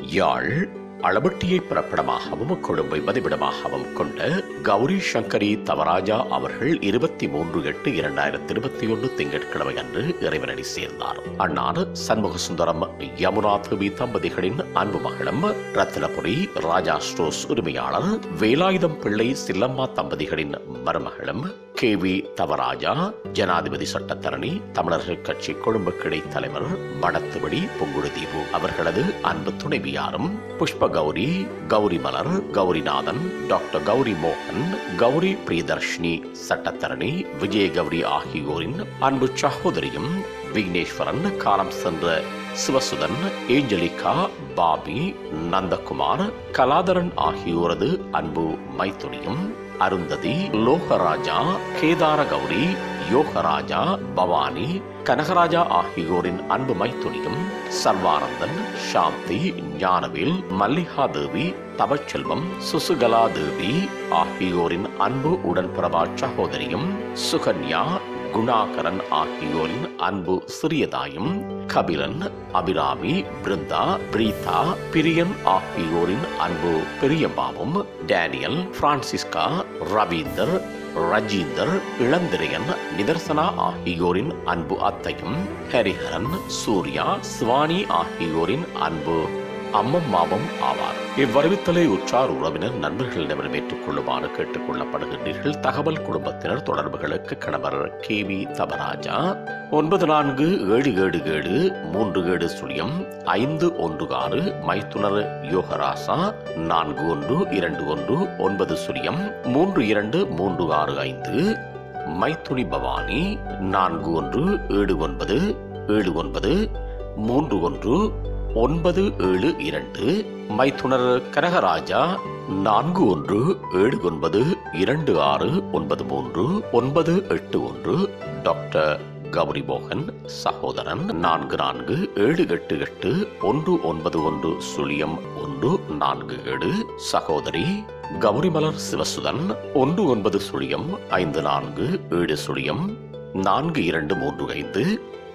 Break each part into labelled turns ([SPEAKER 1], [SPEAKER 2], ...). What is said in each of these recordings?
[SPEAKER 1] யாழ் அளவட்டியை பிறப்பிடமாகவும் கொழும்பை மதிப்பிடமாகவும் கொண்ட கௌரி சங்கரி தவராஜா அவர்கள் இருபத்தி மூன்று எட்டு இரண்டாயிரத்தி இருபத்தி ஒன்று திங்கட்கிழமை அன்று இறைவனடி சேர்ந்தார் அன்னார் சண்முக சுந்தரம் யமுனா தேவி தம்பதிகளின் அன்பு மகளும் ரத்தினபுரி ராஜா ஸ்டோஸ் உரிமையாளர் வேலாயுதம் பிள்ளை சில்லம்மா தம்பதிகளின் மருமகளும் கே வி தவராஜா ஜனாதிபதி சட்டத்தரணி தமிழர்கள் கட்சி கொழும்பு கிளை தலைவர் மடத்துவடி பொங்குடுதீபு அவர்களது அன்பு துணைவியாரும் புஷ்ப கௌரி கௌரி மலர் கௌரிநாதன் டாக்டர் கௌரி மோகன் கௌரி பிரியதர்ஷினி சட்டத்தரணி விஜய கௌரி ஆகியோரின் அன்பு சகோதரியும் விக்னேஸ்வரன் காலம் சென்ற சிவசுதன் ஏஞ்சலிகா பாபி நந்தகுமார் கலாதரன் ஆகியோரது அன்பு மைத்துனியும் அருந்ததி லோகராஜா கேதார கௌரி யோகராஜா பவானி கனகராஜா ஆகியோரின் அன்பு மைத்துனியும் சர்வானந்தன் சாந்தி ஞானவேல் மல்லிகா தேவி தவச்செல்வம் சுசுகலா தேவி ஆகியோரின் அன்பு உடன்பிறவா சகோதரியும் சுகன்யா குணாகரன் ஆகியோரின் அன்பு சிறியதாயும் கபிலன் அபிராமி பிருந்தா பிரீதா பிரியன் ஆகியோரின் அன்பு பெரியம்மாவும் டேனியல் பிரான்சிஸ்கா ரவீந்தர் ரஜீந்தர் இளந்திரையன் நிதர்சனா ஆகியோரின் அன்பு அத்தையும் ஹரிஹரன் சூர்யா சிவானி ஆகியோரின் அன்பு அம்மம்மாவும் ஆவார் இவ்வறிவித்தலை உற்றார் உறவினர் நண்பர்களிடமிருந்து ஏற்றுக் கொள்ளுமாறு கேட்டுக் கொள்ளப்படுகின்றீர்கள் தகவல் குடும்பத்தினர் தொடர்புகளுக்கு கணவர் கே வி தபராஜா ஒன்பது நான்கு ஏழு ஏழு ஏழு மூன்று ஏழு சுழியம் ஐந்து ஒன்று ஆறு மைத்துனர் யோகராசா நான்கு ஒன்று இரண்டு ஒன்று ஒன்பது சுழியம் மூன்று இரண்டு மூன்று ஆறு ஐந்து மைத்துனி பவானி நான்கு ஒன்று ஏழு ஒன்பது ஏழு ஒன்பது மூன்று ஒன்று ஒன்பது ஏழு இரண்டு மைத்துனர் கனகராஜா நான்கு ஒன்று ஏழு ஒன்பது இரண்டு ஆறு ஒன்பது மூன்று ஒன்பது எட்டு ஒன்று டாக்டர் கௌரி மோகன் சகோதரன் நான்கு நான்கு ஏழு எட்டு எட்டு ஒன்று ஒன்பது ஒன்று சுழியம் ஒன்று நான்கு ஏழு சகோதரி கௌரிமலர் சிவசுதன் ஒன்று ஒன்பது சுழியம் ஐந்து நான்கு ஏழு சுழியம் நான்கு இரண்டு மூன்று ஐந்து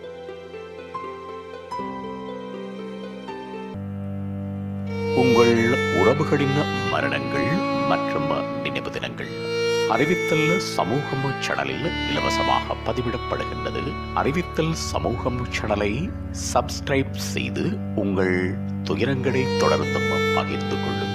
[SPEAKER 1] உங்கள் உறவுகளின் மரணங்கள் மற்றும் நினைவு தினங்கள் அறிவித்தல் சமூகம் சேனலில் இலவசமாக பதிவிடப்படுகின்றது அறிவித்தல் சமூகம் சேனலை சப்ஸ்கிரைப் செய்து உங்கள் துயரங்களை தொடர்ந்தும் பகிர்ந்து கொள்ளுங்கள்